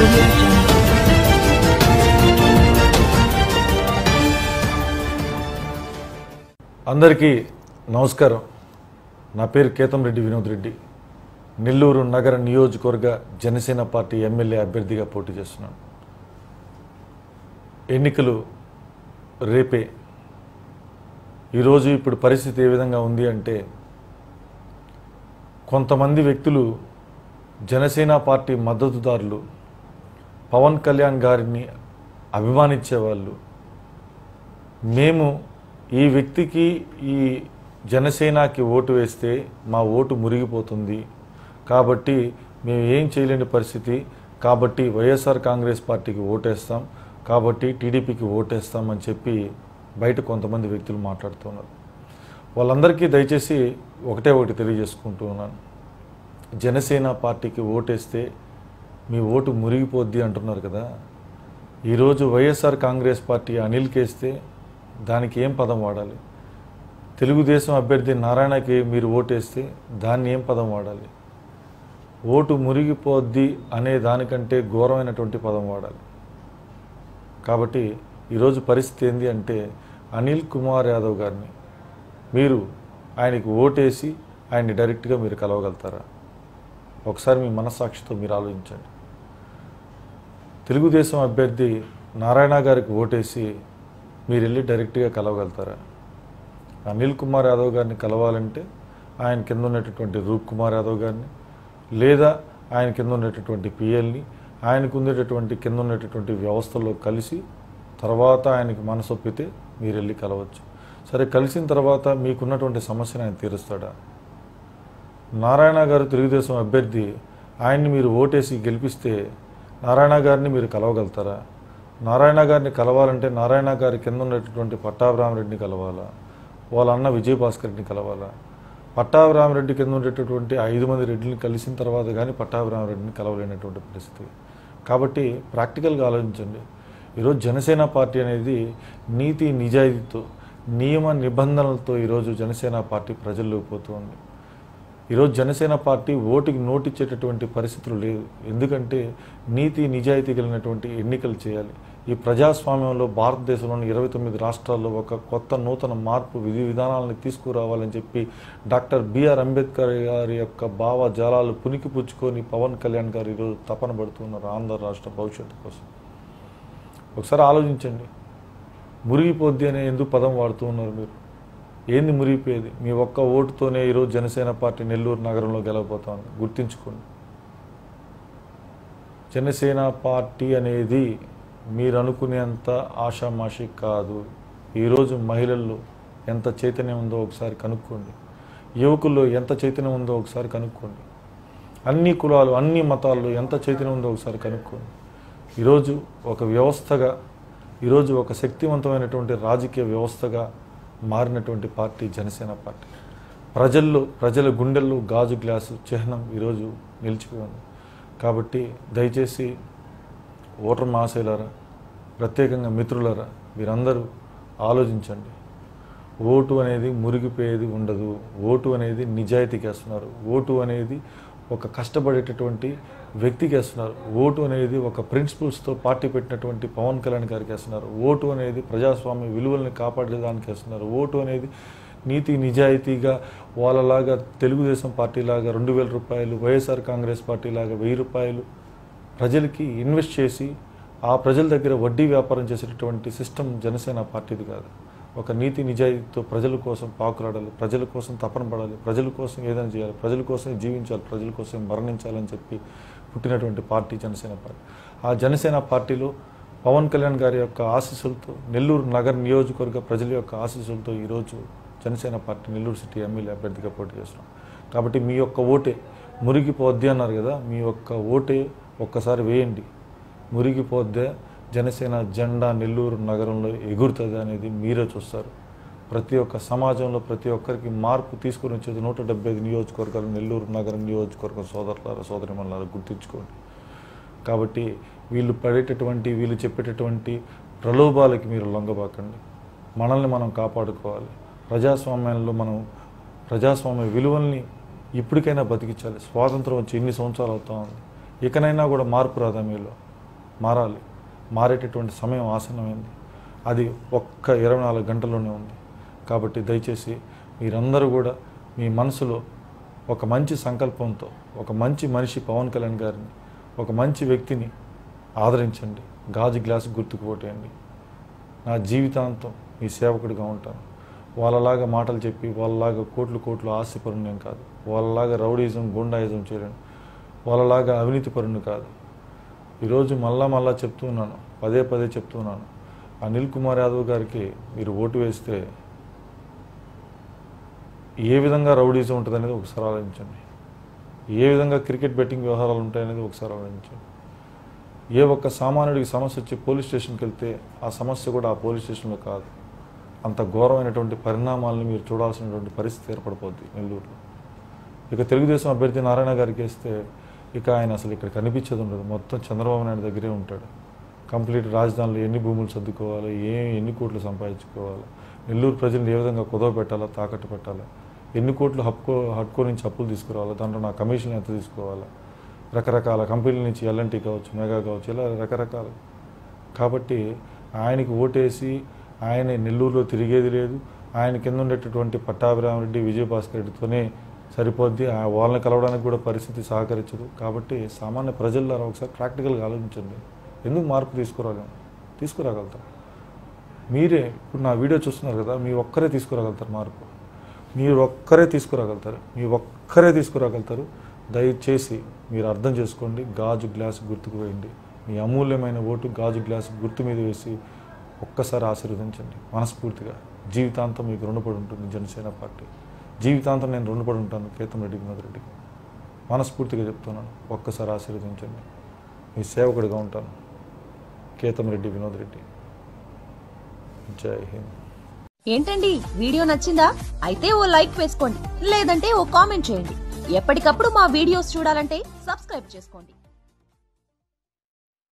audio jungle. అందరికీ నమస్కారం నా పేరు కేతం రెడ్డి వినోద్ రెడ్డి నెల్లూరు నగర నియోజకవర్గ జనసేన పార్టీ ఎమ్మెల్యే అభ్యర్థిగా పోటీ చేస్తున్నాను ఎన్నికలు రేపే ఈరోజు ఇప్పుడు పరిస్థితి ఏ విధంగా ఉంది అంటే కొంతమంది వ్యక్తులు జనసేన పార్టీ మద్దతుదారులు పవన్ కళ్యాణ్ గారిని అభిమానించే వాళ్ళు మేము ఈ వ్యక్తికి ఈ జనసేనకి ఓటు వేస్తే మా ఓటు మురిగిపోతుంది కాబట్టి మేము ఏం చేయలేని పరిస్థితి కాబట్టి వైఎస్ఆర్ కాంగ్రెస్ పార్టీకి ఓటేస్తాం కాబట్టి టీడీపీకి ఓటేస్తాం అని చెప్పి బయట కొంతమంది వ్యక్తులు మాట్లాడుతున్నారు వాళ్ళందరికీ దయచేసి ఒకటే ఒకటి తెలియజేసుకుంటూ ఉన్నాను జనసేన పార్టీకి ఓటేస్తే మీ ఓటు మురిగిపోద్ది అంటున్నారు కదా ఈరోజు వైఎస్ఆర్ కాంగ్రెస్ పార్టీ అనిల్ కేస్తే దానికి ఏం పదం వాడాలి తెలుగుదేశం అభ్యర్థి నారాయణకి మీరు ఓటేస్తే దాన్ని ఏం పదం వాడాలి ఓటు మురిగిపోద్ది అనే దానికంటే ఘోరమైనటువంటి పదం వాడాలి కాబట్టి ఈరోజు పరిస్థితి ఏంది అంటే అనిల్ కుమార్ యాదవ్ గారిని మీరు ఆయనకి ఓటేసి ఆయన్ని డైరెక్ట్గా మీరు కలవగలుగుతారా ఒకసారి మీ మనస్సాక్షితో మీరు ఆలోచించండి తెలుగుదేశం అభ్యర్థి నారాయణ గారికి ఓటేసి మీరు వెళ్ళి డైరెక్ట్గా కలవగలుగుతారా అనిల్ కుమార్ యాదవ్ గారిని కలవాలంటే ఆయన కింద ఉన్నటువంటి రూప్ కుమార్ యాదవ్ గారిని లేదా ఆయన కింద ఉన్నటువంటి పిఎల్ని ఆయనకు ఉండేటటువంటి కింద ఉన్నటువంటి వ్యవస్థలో కలిసి తర్వాత ఆయనకి మనసొప్పితే మీరు వెళ్ళి కలవచ్చు సరే కలిసిన తర్వాత మీకున్నటువంటి సమస్యను ఆయన తీరుస్తాడా నారాయణ గారు తెలుగుదేశం అభ్యర్థి ఆయన్ని మీరు ఓటేసి గెలిపిస్తే నారాయణ గారిని మీరు కలవగలుగుతారా నారాయణ గారిని కలవాలంటే నారాయణ గారి కింద ఉన్నటువంటి పట్టాభిరామరెడ్డిని కలవాలా వాళ్ళ అన్న విజయభాస్కర్ రెడ్డిని కలవాలా పట్టాభిరామరెడ్డి కింద ఉండేటటువంటి ఐదు మంది రెడ్డిని కలిసిన తర్వాత కానీ పట్టాభిరామరెడ్డిని కలవలేనటువంటి పరిస్థితి కాబట్టి ప్రాక్టికల్గా ఆలోచించండి ఈరోజు జనసేన పార్టీ అనేది నీతి నిజాయితీతో నియమ నిబంధనలతో ఈరోజు జనసేన పార్టీ ప్రజల్లోకి పోతుంది ఈరోజు జనసేన పార్టీ ఓటుకి నోటిచ్చేటటువంటి పరిస్థితులు లేదు ఎందుకంటే నీతి నిజాయితీ కలిగినటువంటి ఎన్నికలు చేయాలి ఈ ప్రజాస్వామ్యంలో భారతదేశంలోని ఇరవై తొమ్మిది రాష్ట్రాల్లో ఒక కొత్త నూతన మార్పు విధి విధానాలను తీసుకురావాలని చెప్పి డాక్టర్ బిఆర్ అంబేద్కర్ గారి యొక్క భావజాలాలు పుణికిపుచ్చుకొని పవన్ కళ్యాణ్ గారు ఈరోజు తపన పడుతున్నారు ఆంధ్ర రాష్ట్ర భవిష్యత్తు కోసం ఒకసారి ఆలోచించండి మురిగిపోద్ది అనే ఎందుకు పదం వాడుతూ ఉన్నారు మీరు ఏంది మురిగిపోయేది మీ ఒక్క ఓటుతోనే ఈరోజు జనసేన పార్టీ నెల్లూరు నగరంలో గెలవబోతోంది గుర్తించుకోండి జనసేన పార్టీ అనేది మీరు అనుకునేంత ఆషామాషి కాదు ఈరోజు మహిళల్లో ఎంత చైతన్యం ఉందో ఒకసారి కనుక్కోండి యువకుల్లో ఎంత చైతన్యం ఉందో ఒకసారి కనుక్కోండి అన్ని కులాలు అన్ని మతాల్లో ఎంత చైతన్యం ఉందో ఒకసారి కనుక్కోండి ఈరోజు ఒక వ్యవస్థగా ఈరోజు ఒక శక్తివంతమైనటువంటి రాజకీయ వ్యవస్థగా మారినటువంటి పార్టీ జనసేన పార్టీ ప్రజల్లో ప్రజల గుండెల్లో గాజు గ్లాసు చిహ్నం ఈరోజు నిలిచిపోయింది కాబట్టి దయచేసి ఓటర్ మహాశైలారా ప్రత్యేకంగా మిత్రులారా మీరందరూ ఆలోచించండి ఓటు అనేది మురిగిపోయేది ఉండదు ఓటు అనేది నిజాయితీకి వేస్తున్నారు ఓటు అనేది ఒక కష్టపడేటటువంటి వ్యక్తికి వేస్తున్నారు ఓటు అనేది ఒక ప్రిన్సిపల్స్తో పార్టీ పెట్టినటువంటి పవన్ కళ్యాణ్ గారికి వేస్తున్నారు ఓటు అనేది ప్రజాస్వామ్య విలువల్ని కాపాడేదానికి వేస్తున్నారు ఓటు అనేది నీతి నిజాయితీగా వాళ్ళలాగా తెలుగుదేశం పార్టీలాగా రెండు వేల రూపాయలు వైఎస్ఆర్ కాంగ్రెస్ పార్టీలాగా వెయ్యి రూపాయలు ప్రజలకి ఇన్వెస్ట్ చేసి ఆ ప్రజల దగ్గర వడ్డీ వ్యాపారం చేసేటటువంటి సిస్టమ్ జనసేన పార్టీది కాదు ఒక నీతి నిజాయితీతో ప్రజల కోసం పాకులాడాలి ప్రజల కోసం తపన పడాలి ప్రజల కోసం ఏదైనా చేయాలి ప్రజల కోసం జీవించాలి ప్రజల కోసం మరణించాలని చెప్పి పుట్టినటువంటి పార్టీ జనసేన పార్టీ ఆ జనసేన పార్టీలో పవన్ కళ్యాణ్ గారి యొక్క ఆశీస్సులతో నెల్లూరు నగర నియోజకవర్గ ప్రజల యొక్క ఆశీస్సులతో ఈరోజు Janasena party Nellore city MLA అభ్యర్థిగా పోటీ చేస్తున్నాం కాబట్టి మీ యొక్క ఓటే మురిగిపోద్ది అన్నారు కదా మీ యొక్క ఓటే ఒక్కసారి వేయండి మురిగిపోద్దే జనసేన జెండా నెల్లూరు నగరంలో ఎగురుతుంది అనేది మీరే చూస్తారు ప్రతి ఒక్క సమాజంలో ప్రతి ఒక్కరికి మార్పు తీసుకొని వచ్చేది నూట డెబ్బై ఐదు నియోజకవర్గాలు నెల్లూరు నగరం నియోజకవర్గం సోదరులారా సోదరిమల్లారా గుర్తుంచుకోండి కాబట్టి వీళ్ళు పడేటటువంటి వీళ్ళు చెప్పేటటువంటి ప్రలోభాలకి మీరు లొంగబాకండి మనల్ని మనం కాపాడుకోవాలి ప్రజాస్వామ్యంలో మనం ప్రజాస్వామ్య విలువల్ని ఇప్పటికైనా బతికించాలి స్వాతంత్రం వచ్చి ఎన్ని సంవత్సరాలు అవుతా ఉంది ఇకనైనా కూడా మార్పు రాదా మీలో మారాలి మారేటటువంటి సమయం ఆసన్నమైంది అది ఒక్క ఇరవై నాలుగు గంటల్లోనే ఉంది కాబట్టి దయచేసి మీరందరూ కూడా మీ మనసులో ఒక మంచి సంకల్పంతో ఒక మంచి మనిషి పవన్ కళ్యాణ్ గారిని ఒక మంచి వ్యక్తిని ఆదరించండి గాజు గ్లాసు గుర్తుకు పోటేయండి నా జీవితాంతం మీ సేవకుడిగా ఉంటాను వాళ్ళలాగా మాటలు చెప్పి వాళ్ళలాగా కోట్లు కోట్లు ఆస్తిపరుని నేను కాదు వాళ్ళలాగా రౌడీజం గుండాయిజం చేయలేను వాళ్ళలాగా అవినీతి పరుని కాదు ఈరోజు మళ్ళా మళ్ళా చెప్తున్నాను పదే పదే చెప్తున్నాను అనిల్ కుమార్ యాదవ్ గారికి మీరు ఓటు వేస్తే ఏ విధంగా రౌడీజం ఉంటుంది అనేది ఒకసారి ఆలోచించండి ఏ విధంగా క్రికెట్ బెట్టింగ్ వ్యవహారాలు ఉంటాయనేది ఒకసారి ఆలోచించండి ఏ ఒక్క సామాన్యుడికి సమస్య వచ్చి పోలీస్ స్టేషన్కి వెళ్తే ఆ సమస్య కూడా ఆ పోలీస్ స్టేషన్లో కాదు అంత ఘోరమైనటువంటి పరిణామాలను మీరు చూడాల్సినటువంటి పరిస్థితి ఏర్పడిపోద్ది నెల్లూరులో ఇక తెలుగుదేశం అభ్యర్థి నారాయణ గారికి వేస్తే ఇక ఆయన అసలు ఇక్కడ కనిపించేది ఉండదు మొత్తం చంద్రబాబు నాయుడు దగ్గరే ఉంటాడు కంప్లీట్ రాజధానిలో ఎన్ని భూములు సర్దుకోవాలి ఏ ఎన్ని కోట్లు సంపాదించుకోవాలి నెల్లూరు ప్రజలను ఏ విధంగా కుదవ పెట్టాలా తాకట్టు పెట్టాలా ఎన్ని కోట్లు హప్కో హడ్కో నుంచి అప్పులు తీసుకురావాలా దాంట్లో నా కమిషన్ ఎంత తీసుకోవాలా రకరకాల కంపెనీల నుంచి ఎల్ఎన్టీ కావచ్చు మెగా కావచ్చు ఇలా రకరకాల కాబట్టి ఆయనకి ఓటేసి ఆయన నెల్లూరులో తిరిగేది లేదు ఆయన కింద ఉండేటటువంటి పట్టాభిరామరెడ్డి విజయభాస్కర్ రెడ్డితోనే సరిపోద్ది ఆ వాళ్ళని కలవడానికి కూడా పరిస్థితి సహకరించదు కాబట్టి సామాన్య ప్రజల్లో ఒకసారి ప్రాక్టికల్గా ఆలోచించండి ఎందుకు మార్పు తీసుకురాలేము తీసుకురాగలుగుతాం మీరే ఇప్పుడు నా వీడియో చూస్తున్నారు కదా మీ ఒక్కరే తీసుకురాగలుగుతారు మార్పు మీరు ఒక్కరే తీసుకురాగలుగుతారు మీ ఒక్కరే తీసుకురాగలుగుతారు దయచేసి మీరు అర్థం చేసుకోండి గాజు గ్లాస్ గుర్తుకు వేయండి మీ అమూల్యమైన ఓటు గాజు గ్లాస్ గుర్తు మీద వేసి ఒక్కసారి ఆశీర్వదించండి మనస్ఫూర్తిగా జీవితాంతం మీకు రుణపడి ఉంటుంది జనసేన పార్టీ జీవితాంతం నేను రుణపడి ఉంటాను కేతం రెడ్డి వినోద్ రెడ్డికి మనస్ఫూర్తిగా చెప్తున్నాను ఒక్కసారి ఆశీర్వదించండి మీ సేవకుడిగా ఉంటాను కేతం రెడ్డి వినోద్ రెడ్డి జై హింద్ ఏంటండి వీడియో నచ్చిందా అయితే ఓ లైక్ వేసుకోండి లేదంటే ఓ కామెంట్ చేయండి ఎప్పటికప్పుడు మా వీడియోస్ చూడాలంటే సబ్స్క్రైబ్ చేసుకోండి